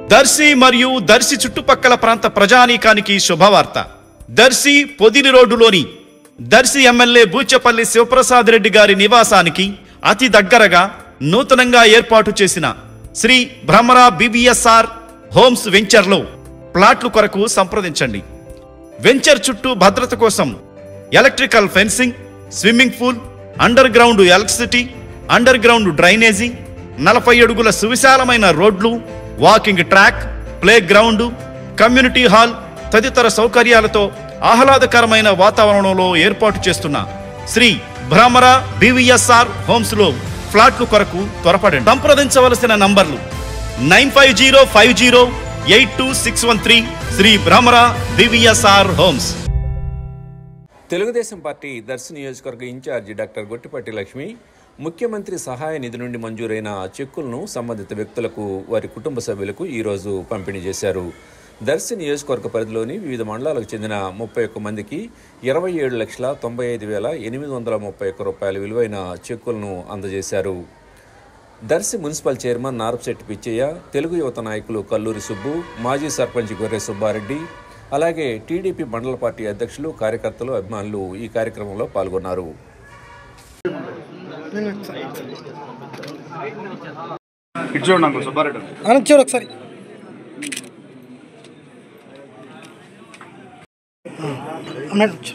దర్శి మరియు దర్శి చుట్టుపక్కల ప్రాంత ప్రజానీకానికి శుభవార్త దర్శి పొదిలి రోడ్డులోని దర్శి ఎమ్మెల్యే బూచపల్లి శివప్రసాద్ రెడ్డి గారి నివాసానికి అతి దగ్గరగా నూతనంగా ఏర్పాటు చేసిన శ్రీ భ్రమరా బిబిఎస్ఆర్ హోమ్స్ వెంచర్లో ప్లాట్లు కొరకు సంప్రదించండి వెంచర్ చుట్టూ భద్రత కోసం electrical fencing swimming pool underground electricity underground drainage నలభై అడుగుల సువిశాలమైన రోడ్లు walking track playground community hall తదితర సౌకర్యాలతో ఆహ్లాదకరమైన వాతావరణంలో ఏర్పాటు చేస్తున్న శ్రీ భ్రమర బివిఎస్ఆర్ హోమ్స్ లో ఫ్లాట్లు కొరకు త్వరపడండి సంప్రదించవలసిన నంబర్లు nine five zero five zero eight two six one three Shri Bhramara BVSR homes Telugu Desam party Darsi నియోజకవర్గ ఇన్ఛార్జి డాక్టర్ గొట్టిపాటి లక్ష్మి ముఖ్యమంత్రి సహాయ నిధి నుండి మంజూరైన చెక్కులను సంబంధిత వ్యక్తులకు వారి కుటుంబ సభ్యులకు ఈరోజు పంపిణీ చేశారు దర్శి నియోజకవర్గ పరిధిలోని వివిధ మండలాలకు చెందిన ముప్పై ఒక్క మందికి ఇరవై ఏడు లక్షల తొంభై ఐదు వేల ఎనిమిది వందల ముప్పై ఒక్క రూపాయల విలువైన చెక్కులను అందజేశారు దర్శి మున్సిపల్ చైర్మన్ నారపశెట్టి పిచ్చయ్య తెలుగు యువత నాయకులు కల్లూరి సుబ్బు మాజీ సర్పంచ్ గొర్రె సుబ్బారెడ్డి అలాగే టీడీపీ మండల పార్టీ అధ్యక్షులు కార్యకర్తలు అభిమానులు ఈ కార్యక్రమంలో పాల్గొన్నారు ఇటు చూడండి అంకుల్ సుబ్బారెడ్డి అనంత చూడు ఒకసారి అన్నట్టు వచ్చి.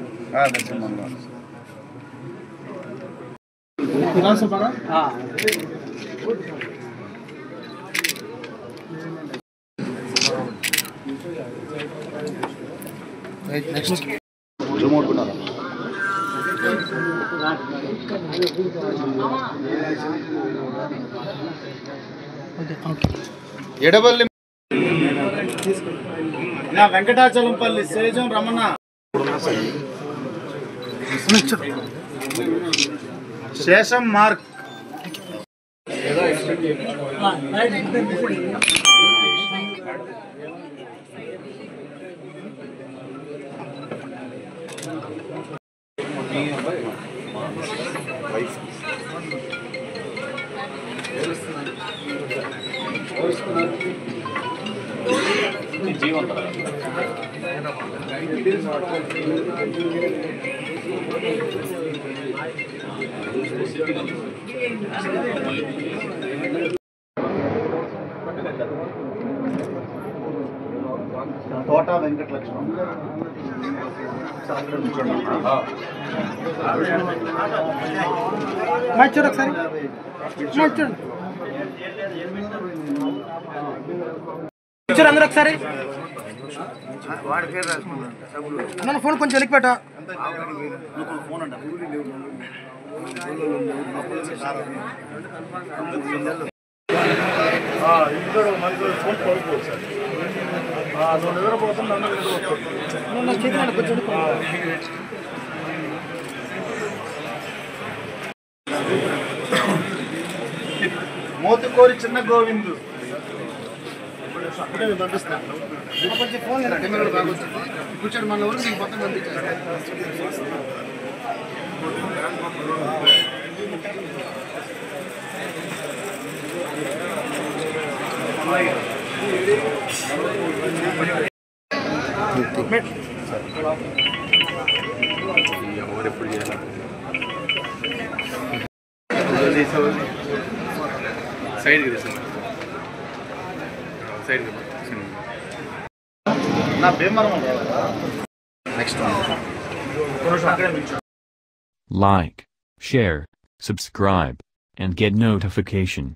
ఓకే ఓకే ఎడబల్లి నా వెంకటాచలంపల్లి సేజం రమణ అనంత చూడు శేషం మార్క్ తోట వెంకటలక్ష్మి మైక్ చూడు ఒకసారి మైక్ చూడు చూడు అందరూ ఒకసారి అన్న ఫోన్ కొంచెం వెనక్కి పెట్టా నా చేతి నాడు కొంచెం వెనక్కి పెట్టు. మోతుకోరి చిన్న గోవిందు కొంచెం ఫోన్ వెనక్కి కూర్చోండి మన ఊరికి మీకు మొత్తం పంపించారు నా Bhimavaram next Like, share, subscribe, and get notification.